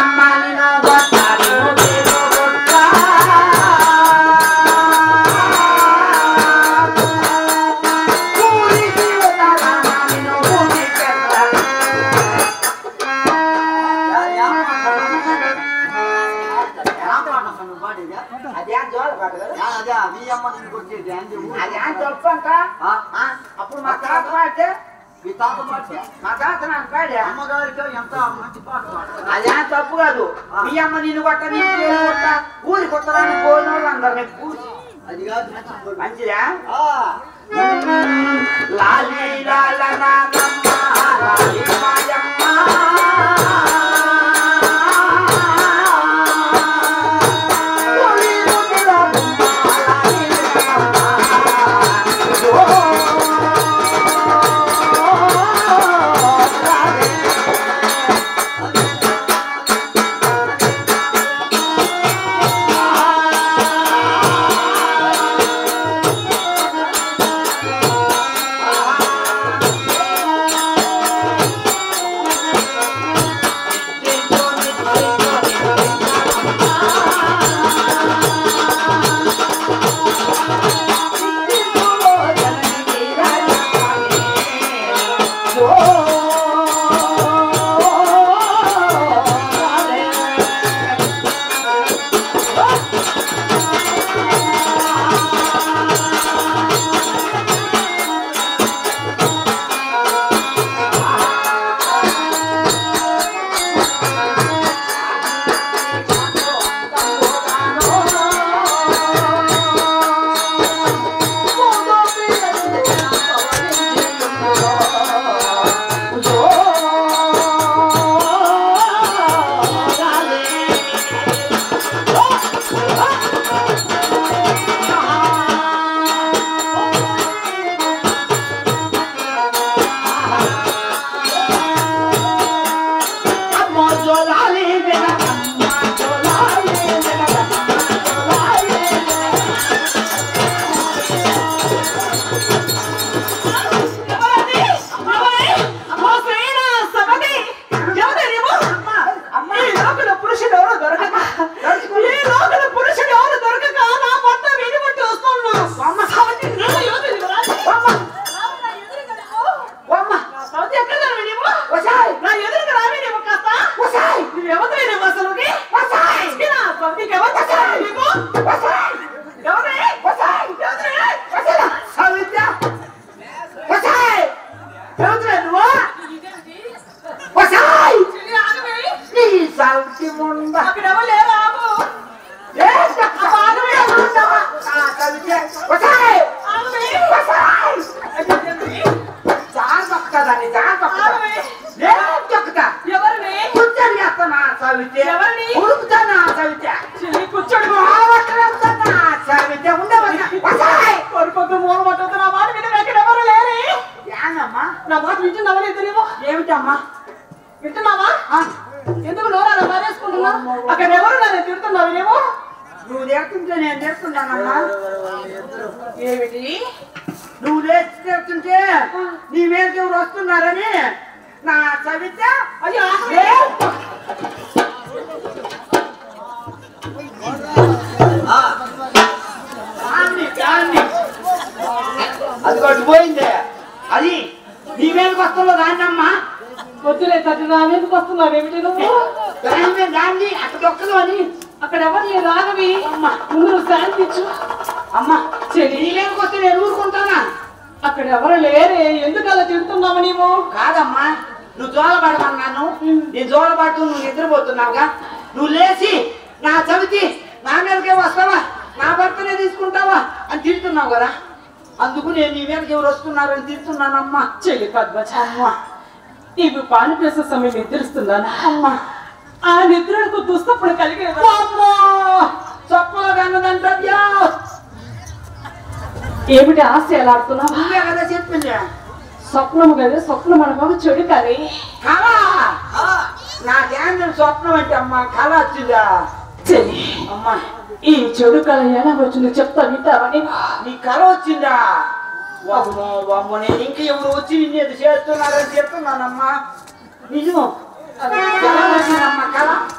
అమ్మ నిన్ను కొట్టాలి నువ్వేదో కొట్టా. ఊరికి వెళ్ళాలన్న నిన్ను ఊరికెళ్ళా. అదే జోల పాట కదా అదే చెప్పంట అప్పుడు మా తాత పాడితే మా తాత నాకు పాడే అదే తప్పు కాదు మీ అమ్మ నిన్ను కొట్ట నేను నేను కొట్ట ఊరి కొట్టడానికి పోయిన వాళ్ళు అందరినీ పూసి మంచిదా లాలి లాల నానమ్మ లాలి మాయమ్మ లాలి ముద్దులమ్మ, లాలి నానమ్మ. ఓ, లాలి సౌతి ముంద ఏ వసాయ్ వసాయ్ జాన్ పక్కదాన్ని జాన్ పక్కదా ఏ చెక్కుతా కూర్చొని చేస్తానా సవితే ఎవరిని? ఉరుకుతానా సవితే కూర్చోడు మావట్లంతా సవితే ఉండవన్నా వసాయ్ కొడుకు మూల పట్టుకుని నా మాట విని ఎక్కడెవరు లేరే యాంగమ్మా నా మాట వింటున్నావా తెలియవు ఏమిటమ్మా వింటున్నావా ఆ, ఎందుకు నోరా బారేసుకుంటున్నా అక్కడ ఎవరు నన్ను తిడుతున్నావు ఏమో నువ్వు లేకుంటే నేను చేస్తున్నానమ్మా ఏమిటి నువ్వు లేచి చేస్తుంటే నీ మీదకి ఎవరు వస్తున్నారని నా సవిత అయ్యో ఏ, దాన్ని, దాన్ని. అది కొట్టుపోయింది అది నీ మీదకి వస్తుందో దాన్నమ్మా వద్దులే తల్లి నా మీదకి వస్తున్నావు ఏమిటి నువ్వు దాని మీద దాన్ని అక్కడ దొక్కదు అని అక్కడ ఎవరు లేరు రాగవి ముందు నువ్వు శాంతించు అమ్మా చెల్లి నీ మీదకి వస్తే నేను ఊరుకుంటానా అక్కడ ఎవరు లేరే ఎందుకు అలా తిడుతున్నావు నీవు కాదమ్మా నువ్వు జోలపడమన్నాను నేను జోలపడుతూ నువ్వు నిద్రపోతున్నావుగా నువ్వు లేచి నా చవితి నా మీదకే వస్తావా నా భర్తనే తీసుకుంటావా అని తిడుతున్నావు కదా అందుకు నేను నీ మీదకి ఎవరు వస్తున్నారని తిడుతున్నానమ్మా చెల్లి పద్మజ అమ్మా నీవు పానిపేసే సమయం నిద్రిస్తున్నానా అమ్మా ఆ నిద్రకు దుస్తప్పుడు కలిగేదా అమ్మో చప్పలు కన్నదంటయ్యా ఏమిటి ఆశ ఎలా ఆడుతున్నావా నువ్వే కదా చెప్పింది స్వప్నము కదా స్వప్నం అనగా చెడు కానీ కళ నా ధ్యానం స్వప్నం అంటే అమ్మా కళ వచ్చిందా చెల్లి అమ్మా ఈ చెడు కళ ఎలా వచ్చిందో చెప్తా వింటావని నీ కళ వచ్చిందా వామ్మో వామ్మో నేను ఇంక ఎవరు వచ్చి నిన్ను చేస్తున్నారని చెప్తున్నానమ్మా నిజం ఎలా వచ్చిందమ్మా కళ